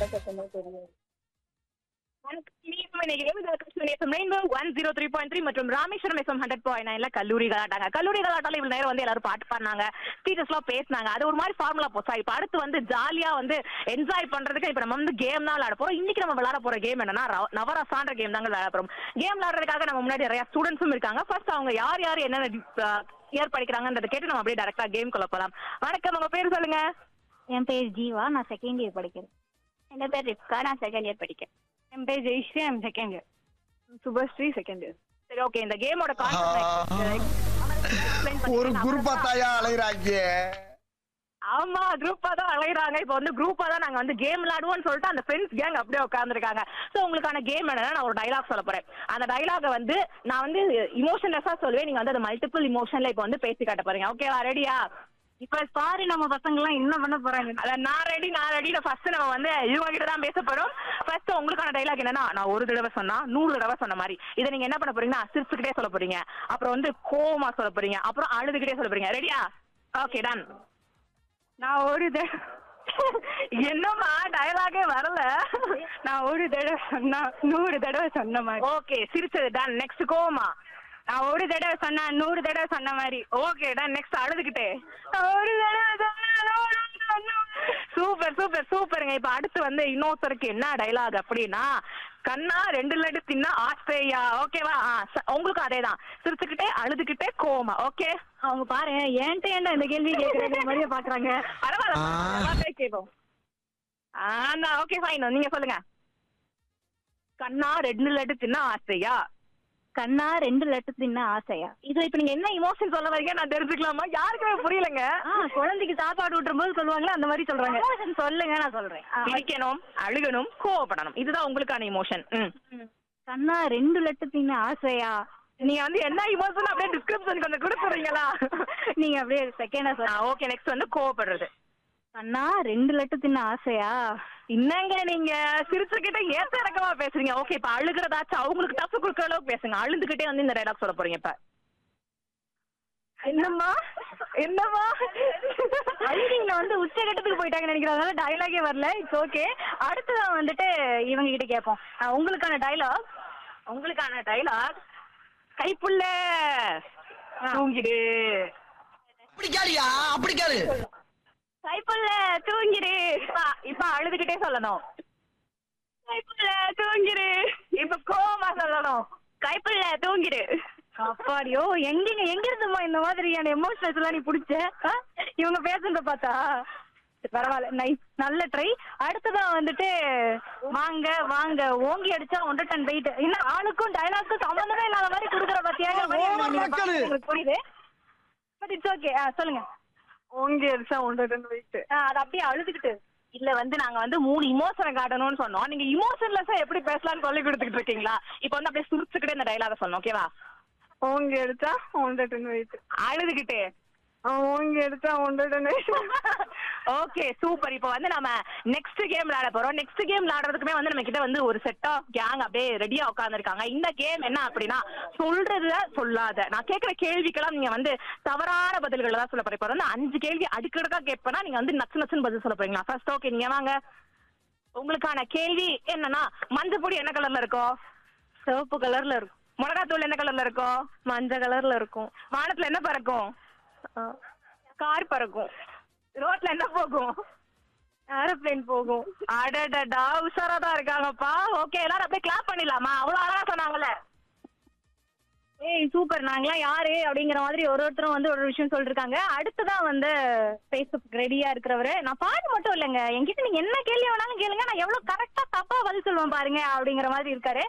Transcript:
சத்தமே தெரியாது one zero three point three மற்றும் ராமேஸ்வரம் எஃப்எம் ஹண்ட்ரட் பாயிண்ட் நைன்ல கல்லூரி கலாட்டாங்க கல்லூரி கலாட்டால இவ்வளவு நேரம் வந்து எல்லாரும் பாட்டு பாடினாங்க டீச்சர்ஸ் எல்லாம் பேசினாங்க அது ஒரு மாதிரி ஃபார்முலா போச்சா இப்ப அடுத்து வந்து ஜாலியா வந்து என்ஜாய் பண்றதுக்கு இப்ப நம்ம வந்து கேம் தான் விளையாட போறோம் இன்னைக்கு நம்ம விளையாட போற கேம் என்னன்னா ரவ- நவரசான்ற கேம் தாங்க விளையாட போறோம் கேம் விளையாடுறதுக்காக நம்ம முன்னாடி நிறைய ஸ்டூடெண்ட்ஸும் இருக்காங்க ஃபர்ஸ்ட் அவங்க யார் யார் என்னென்ன இயர் படிக்கிறாங்கன்றத கேட்டு நம்ம அப்படியே டேரக்டா கேம் குள்ள போலாம் வணக்கம் உங்க பேர் சொல்லுங்க என் பேர் ஜீவா நான் செகண்ட் இயர் படிக்கிறேன் என் பேர் ரிப்கா நான் செகண்ட் இயர் படிக்கிறேன் என் பேர் Jayashree I'm second year Subhashree second year சரி ஓகே இந்த கேமோட ஒரு குரூப்பா தாயா அலைகிறாங்க ஆமா குரூப்பா தான் அலையறாங்க இப்போ வந்து குரூப்பா தான் நாங்க வந்து கேம் விளையாடுவோம்னு சொல்லிட்டு அந்த ஃப்ரெண்ட்ஸ் கேங் அப்படியே உட்காந்துருக்காங்க சோ உங்களுக்கான கேம் என்னன்னா நான் ஒரு டைலாக் சொல்ல போறேன் அந்த டைலாக வந்து நான் வந்து இமோஷன்லெஸ்ஸா சொல்லுவேன் நீங்க வந்து அது மல்டிபிள் இமோஷன்ல இப்போ வந்து பேசி காட்ட போறீங்க ஓகேவா ரெடியா இப்ப சாரி நம்ம பசங்க எல்லாம் என்ன பண்ண போறாங்க அத நான் ரெடி நான் ரெடி ஃபர்ஸ்ட் நம்ம வந்து இவங்க கிட்ட தான் பேச போறோம் ஃபர்ஸ்ட் உங்களுக்கான டைலாக் என்னன்னா நான் ஒரு தடவை சொன்னா நூறு தடவை சொன்ன மாதிரி இதை நீங்க என்ன பண்ண போறீங்கன்னா சிரிச்சுக்கிட்டே சொல்ல போறீங்க அப்புறம் வந்து கோவமா சொல்ல போறீங்க அப்புறம் அழுதுகிட்டே சொல்ல போறீங்க ரெடியா ஓகே டன் நான் ஒரு தடவை என்னம்மா டயலாகே வரல நான் ஒரு தடவை சொன்னா நூறு தடவை சொன்ன மாதிரி ஓகே சிரிச்சது டன் நெக்ஸ்ட் கோவமா நான் ஒரு தடவை சொன்னா நூறு தடவை சொன்ன மாதிரி ஓகே டன் நெக்ஸ்ட் அழுதுகிட்டே நான் ஒரு தடவை சொன்னா நூறு தடவை சொன்ன மாதிரி. சூப்பர் சூப்பர் சூப்பருங்க இப்ப அடுத்து வந்து இன்னொருத்தருக்கு என்ன டயலாக் அப்படின்னா கண்ணா ரெண்டு லட்டு தின்னா ஆஸ்திரேலியா ஓகேவா ஆ, ச- உங்களுக்கும் அதேதான் சிரிச்சுக்கிட்டே அழுதுகிட்டே கோவமா ஓகே அவங்க பாரு ஏன்ட்ட ஏன்டா இந்த கேள்வி கேட்கற மாதிரியே பாக்குறாங்க பரவாயில்ல ஆ. எல்லாத்தையும் கேட்போம் ஆ ஓகே ஃபைன் நீங்க சொல்லுங்க கண்ணா ரெண்டு லட்டு தின்னா ஆஸ்திரேலியா கண்ணா ரெண்டு லட்டு தின்ன ஆசையா இது இப்ப நீங்க என்ன இமோஷன் சொல்ல வரீங்க நான் தெரிஞ்சுக்கலாமா யாருக்குமே புரியலங்க ஆ குழந்தைக்கு சாப்பாடு ஊட்டும் போது சொல்லுவாங்களா அந்த மாதிரி சொல்றாங்க சொல்லுங்க நான் சொல்றேன் ஆ, சிரிக்கணும் அழுகணும் கோவப்படணும் இதுதான் உங்களுக்கான இமோஷன் ம் கண்ணா ரெண்டு லட்டு தின்ன ஆசையா நீங்க வந்து என்ன இமோஷன் அப்படியே டிஸ்கிரிப்ஷன் கொஞ்சம் கொடுத்துறீங்களா நீங்க அப்படியே செகண்டா சொல்ல ஓகே நெக்ஸ்ட் வந்து கோவப்படுறது கண்ணா ரெண்டு லட்டு தின்ன ஆசையா என்னங்க நீங்க சிரிச்சுக்கிட்டே ஏத்த இறக்கமா பேசுறீங்க ஓகே இப்ப அழுகிறதாச்சும் அவங்களுக்கு டஃப் கொடுக்குற அளவுக்கு பேசுங்க அழுதுகிட்டே வந்து இந்த டைலாக் சொல்ல போறீங்க இப்ப என்னம்மா என்னம்மா அழுதிங்கள வந்து உச்சகட்டத்துக்கு போயிட்டாங்க நினைக்கிறதுனால டயலாகே வரல இட்ஸ் ஓகே அடுத்ததான் வந்துட்டு இவங்க கிட்ட கேட்போம் ஆ, உங்களுக்கான டயலாக் உங்களுக்கான டைலாக் கைப்புள்ள தூங்கிடு அப்படி கேளியா அப்படி கேளு கைப்புள்ள தூங்கிடு இப்ப இப்ப அழுதுகிட்டே சொல்லணும் கைப்புள்ள தூங்கிடு இப்ப கோவமா சொல்லணும் கைப்புள்ள தூங்கிடு அப்பாடியோ எங்கங்க எங்க இருந்துமா இந்த மாதிரியான எமோஷனல்ஸ் எல்லாம் நீ புடிச்ச ஆ? இவங்க பேசுறத பார்த்தா பரவாயில்ல நைஸ் நல்ல ட்ரை அடுத்ததா வந்துட்டு வாங்க வாங்க ஓங்கி அடிச்சா ஒன்றரை டன் வெயிட் இன்னும் ஆளுக்கும் டயலாக்கும் சம்பந்தமே இல்லாத மாதிரி கொடுக்குற பத்தியாக ஓவர் மக்களு. உங்களுக்கு புரியுது பட் இட்ஸ் ஓகே சொல்லுங்க ஓங்கி அடிச்சா ஒன்றரை டன் வெயிட் அது அப்படியே அழுதுகிட்டு இல்ல வந்து நாங்க வந்து மூணு இமோஷனை காட்டணும்னு சொன்னோம் நீங்க இமோஷன்லெஸ்ஸா எப்படி பேசலாம்னு சொல்லி கொடுத்துக்கிட்டு இருக்கீங்களா இப்போ வந்து அப்படியே சுரிச்சுக்கிட்டே இந்த டைலாக சொன்னோம் ஓகேவா ஓங்கி எடுத்தா ஒன்றரை டன் வெயிட் அழுதுகிட்டே ஓங்கி எடுத்தா ஒன்றரை டன் வெயிட் ஓகே சூப்பர் இப்போ வந்து நம்ம நெக்ஸ்ட் கேம் விளையாட போறோம் நெக்ஸ்ட் கேம் விளையாடுறதுக்குமே வந்து நம்ம கிட்ட வந்து ஒரு செட் ஆஃப் கேங் அப்படியே ரெடியா உட்காந்துருக்காங்க இந்த கேம் என்ன அப்படின்னா சொல்றத சொல்லாத நான் கேட்கிற கேள்விக்கெல்லாம் நீங்க வந்து தவறான பதில்கள் தான் சொல்ல போறீங்க இப்போ வந்து அஞ்சு கேள்வி அடுக்கடுக்கா கேட்பேன்னா நீங்க வந்து நச்சு நச்சுன்னு பதில் சொல்ல போறீங்களா ஃபர்ஸ்ட் ஓகே நீங்க வாங்க உங்களுக்கான கேள்வி என்னன்னா மஞ்சள் பொடி என்ன கலர்ல இருக்கும் சிவப்பு கலர்ல இருக்கும் மிளகாத்தூள் என்ன கலர்ல இருக்கும் மஞ்சள் கலர்ல இருக்கும் வானத்துல என்ன பறக்கும் கார் பறக்கும் ரோட்ல என்ன போகும் ஏரோப்ளேன் போகும் அடடடா உஷாரா தான் இருக்காங்கப்பா ஓகே எல்லாரும் அப்படியே கிளாப் பண்ணிடலாமா அவ்வளவு அழகா சொன்னாங்கல்ல ஏய் சூப்பர் நாங்களாம் யாரு அப்படிங்கிற மாதிரி ஒரு ஒருத்தரும் வந்து ஒரு விஷயம் சொல்லிருக்காங்க அடுத்ததான் வந்து பேச ரெடியா இருக்கிறவரு நான் பாட்டு மட்டும் இல்லைங்க என்கிட்ட நீங்க என்ன கேள்வி வேணாலும் கேளுங்க நான் எவ்வளவு கரெக்டா தப்பா பதில் சொல்லுவேன் பாருங்க அப்படிங்கிற மாதிரி இருக்காரு